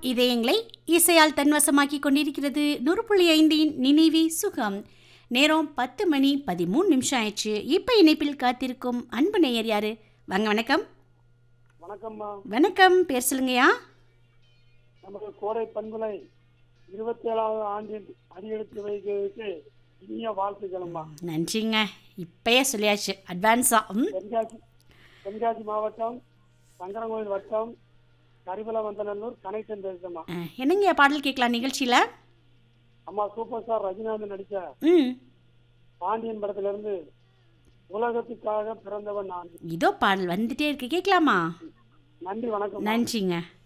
இதயங்களை இசையால் தன்வசமாக்கி கொண்டிருக்கிறது நூறு புள்ளி ஐந்தின் நினைவி சுகம் நேரம் பத்து மணி பதிமூணு நிமிஷம் ஆயிடுச்சு இப்போ இணைப்பில் காத்திருக்கும் அன்பு நேயர் யாரு வாங்க வணக்கம் வணக்கம்மா வணக்கம் பேர் சொல்லுங்கய்யா நமது கோடை பண்புலை இருபத்தி ஏழாவது ஆண்டின் அடியெடுத்து வைக்கிறதுக்கு இனிய வாழ்த்துக்களும்மா நன்றிங்க இப்பயே சொல்லியாச்சு அட்வான்ஸா ம் தென்காசி தென்காசி மாவட்டம் சங்கரங்கோயில் வட்டம் கரிபலவந்தநல்லூர் கனெக்ஷன் பேசுமா ஆ, என்னங்கய்யா பாடல் கேட்கலாம் நிகழ்ச்சியில் அம்மா சூப்பர் ஸ்டார் ரஜினிகாந்த் நடித்த ம் பாண்டியன் படத்துல இருந்து உலகத்துக்காக பிறந்தவன் நான் இதோ பாடல் வந்துட்டே இருக்கு கேட்கலாமா நன்றி வணக்கம் நன்றிங்க